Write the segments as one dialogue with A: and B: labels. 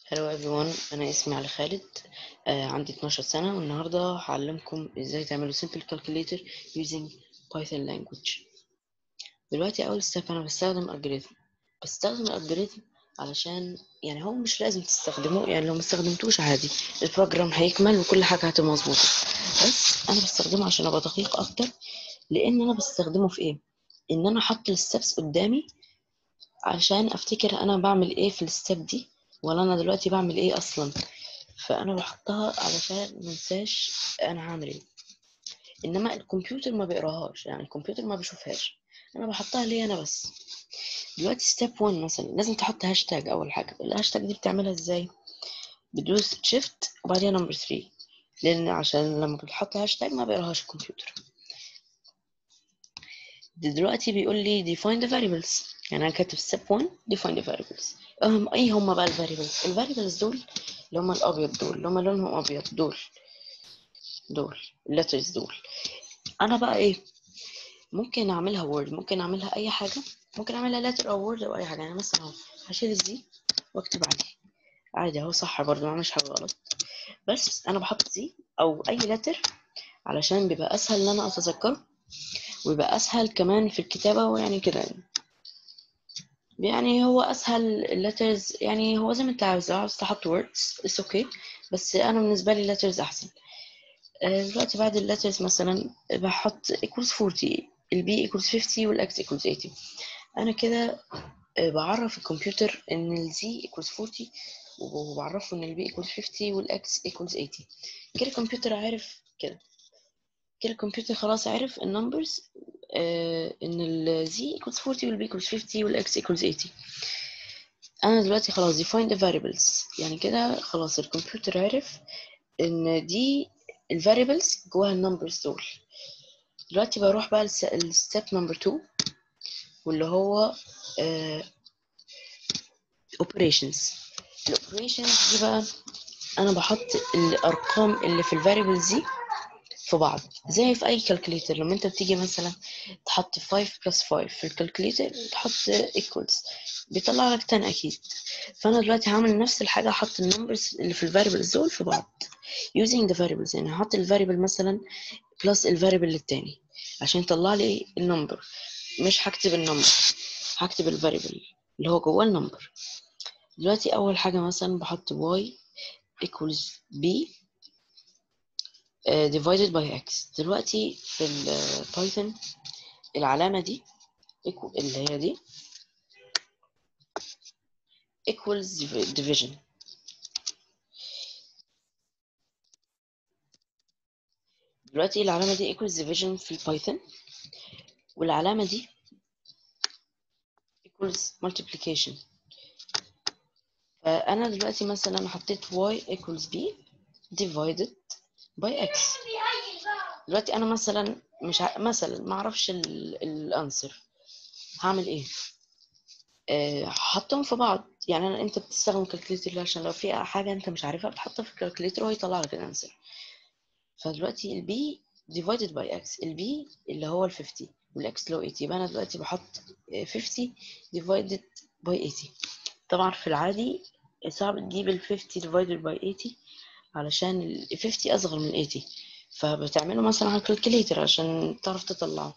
A: Hello everyone أنا اسمي علي خالد آه عندي 12 سنة والنهاردة هعلمكم ازاي تعملوا simple calculator using Python language دلوقتي أول step أنا بستخدم algorithm بستخدم الالجوريثم علشان يعني هو مش لازم تستخدموه يعني لو ما استخدمتوش عادي البروجرام هيكمل وكل حاجة هتبقى مظبوطة بس أنا بستخدمه عشان أبقى دقيق أكتر لأن أنا بستخدمه في إيه؟ إن أنا أحط الستبس قدامي عشان أفتكر أنا بعمل إيه في الستep دي ولا انا دلوقتي بعمل ايه اصلا فانا بحطها علشان منساش انا هعمل ايه انما الكمبيوتر ما بيقراهاش يعني الكمبيوتر ما بيشوفهاش انا بحطها ليه انا بس دلوقتي ستيب 1 مثلا لازم تحط هاشتاج اول حاجه الهاشتاج دي بتعملها ازاي بتدوس شيفت وبعدين نمبر 3 لان عشان لما بتحط هاشتاج ما بيقراهاش الكمبيوتر دلوقتي بيقول لي define the variables يعني انا كاتب step 1 define the variables هم ايه هم بقى الفاريبلز الفاريبلز دول اللي هم الابيض دول اللي هم لونهم ابيض دول دول الليترز دول انا بقى ايه ممكن اعملها وورد ممكن اعملها اي حاجه ممكن اعملها letter او وورد او اي حاجه يعني مثلا اهو هشيل دي واكتب عليه عادي اهو صح برضه ما عملش حاجه غلط بس انا بحط دي او اي لتر علشان بيبقى اسهل ان انا اتذكره ويبقى اسهل كمان في الكتابه ويعني كده يعني يعني هو اسهل letters يعني هو زي ما انت عاوز لو عاوز تحط words it's okay بس انا بالنسبه لي letters احسن دلوقتي بعد الليترز مثلا بحط equals 40 البي equals 50 والاكس equals 80 انا كده بعرف الكمبيوتر ان الزي equals 40 وبعرفه ان البي equals 50 والاكس equals 80 كده الكمبيوتر عارف كده كده الكمبيوتر خلاص عرف النمبرز آه ان ال z equals 40 وال b equals 50 وال x equals 80 انا دلوقتي خلاص define the variables يعني كده خلاص الكمبيوتر عرف ان دي ال variables جواها النمبرز دول دلوقتي بروح بقى للستep نمبر 2 واللي هو آه operations الاوبريشنز دي بقى انا بحط الارقام اللي في الفاريبلز دي في بعض زي في اي كالكوليتر لما انت بتيجي مثلا تحط 5 بلس 5 في الكالكوليتر تحط ايكوالز بيطلع لك 10 اكيد فانا دلوقتي هعمل نفس الحاجه احط النمبرز اللي في الفاريبلز دول في بعض using the variables يعني هحط الفاريبل مثلا بلس الفاريبل التاني عشان يطلع لي النمبر مش هكتب النمبر هكتب الفاريبل اللي هو جوه النمبر دلوقتي اول حاجه مثلا بحط y equals b divided by x دلوقتي في البايثون العلامة دي اللي هي دي equals division دلوقتي العلامة دي equals division في البايثون والعلامة دي equals multiplication فأنا دلوقتي مثلا حطيت y equals b divided by x دلوقتي انا مثلا مش ع... مثلا ما اعرفش الانسر هعمل ايه هحطهم في بعض يعني أنا انت بتستخدم كالكوليتر عشان لو في حاجه انت مش عارفها بتحطها في الكالكوليتر وهو يطلع لك الانسر فدلوقتي البي divided by x البي اللي هو ال 50 والاكس اللي هو 80 يبقى انا دلوقتي بحط 50 divided by 80 طبعا في العادي صعب تجيب ال 50 divided by 80 علشان ال 50 اصغر من 80 فبتعمله مثلا على الكالكوليتر عشان تعرف تطلعه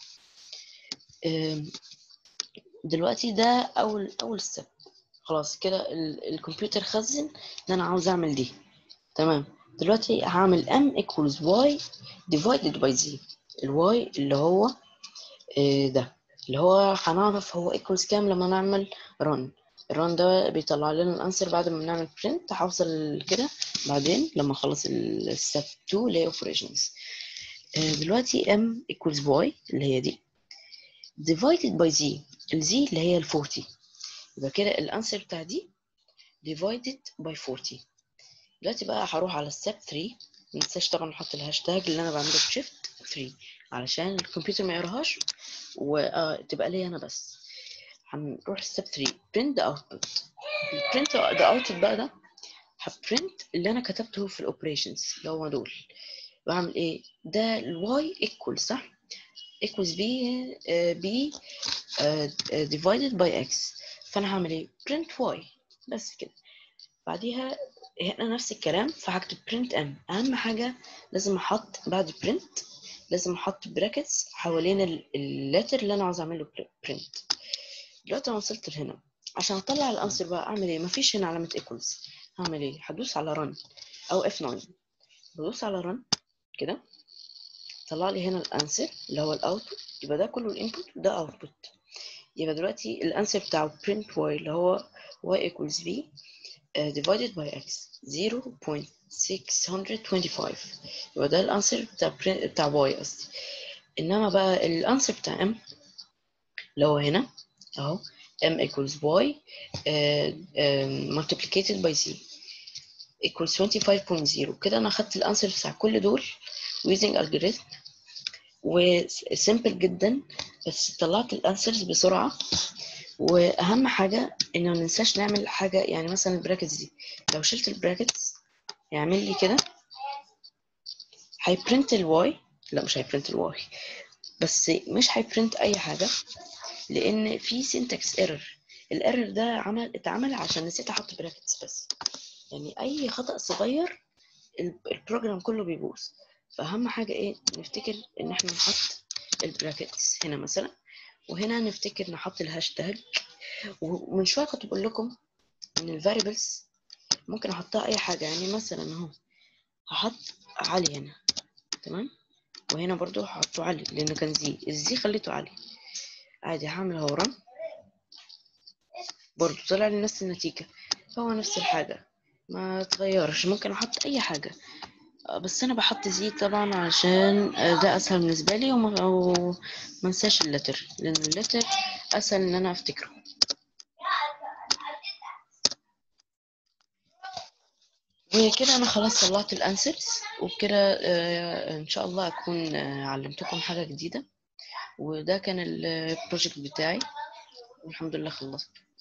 A: دلوقتي ده اول اول ستيب خلاص كده الكمبيوتر خزن ان انا عاوز اعمل دي تمام دلوقتي هعمل m equals y divided by z الواي اللي هو ده اللي هو هنعرف هو equals كام لما نعمل run الران ده بيطلع لنا الانسر بعد ما نعمل print هوصل كده بعدين لما اخلص الستep 2 اللي هي operations دلوقتي m equals y اللي هي دي divided by z ال z اللي هي ال 40 يبقى كده الانسر بتاع دي divided by 40 دلوقتي بقى هروح على step 3 منساش طبعا احط الهاشتاج اللي انا بعمله بشيفت 3 علشان الكمبيوتر ما يقراهاش وتبقى لي انا بس هنروح step 3 print the output print the output بقى ده هبرنت اللي انا كتبته في الاوبريشنز اللي هو دول بعمل ايه ده الواي equal صح equals b uh, b uh, divided by x فانا هعمل ايه print y بس كده بعديها هنا نفس الكلام فهكتب print m اهم حاجه لازم احط بعد print لازم احط براكتس حوالين اللتر اللي انا عاوز اعمله print دلوقتي انا وصلت لهنا عشان اطلع الانسر بقى اعمل ايه مفيش هنا علامه ايكوالز هعمل ايه هدوس على run او F9 بدوس على run كده طلع لي هنا الانسر اللي هو الاوتبوت يبقى ده كله الانبوت وده اوتبوت يبقى دلوقتي الانسر بتاع print y اللي هو y equals v uh, divided by x 0.625 يبقى ده الانسر بتاع print بتاع y قصدي انما بقى الانسر بتاع m اللي هو هنا اهو m equals y uh, um, multiplicated by z equals 25.0 كده انا اخدت الانسر بتاع كل دول using algorithm وسيمبل جدا بس طلعت الانسرز بسرعه واهم حاجه ان ما ننساش نعمل حاجه يعني مثلا البراكتس دي لو شلت البراكتس يعمل لي كده هيبرنت الواي لا مش هيبرنت الواي بس مش هيبرنت اي حاجه لان في سينتاكس ايرور الايرور ده عمل اتعمل عشان نسيت احط براكتس بس يعني اي خطا صغير البروجرام كله بيبوظ فاهم حاجه ايه نفتكر ان احنا نحط البراكتس هنا مثلا وهنا نفتكر نحط الهاشتاج ومن شويه كنت بقول لكم ان الفاريبلز ممكن احطها اي حاجه يعني مثلا اهو هحط علي هنا تمام وهنا برضو هحطه علي لانه كان زي الزي خليته علي عادي هعمل اهو رن برضو طلع لي نفس النتيجه هو نفس الحاجه ما تغيرش ممكن احط اي حاجه بس انا بحط زي طبعا عشان ده اسهل بالنسبه لي وما وما انساش اللتر لان اللتر اسهل ان انا افتكره وكده انا خلاص طلعت الانسرز وبكده ان شاء الله اكون علمتكم حاجه جديده وده كان البروجكت بتاعي والحمد لله خلصت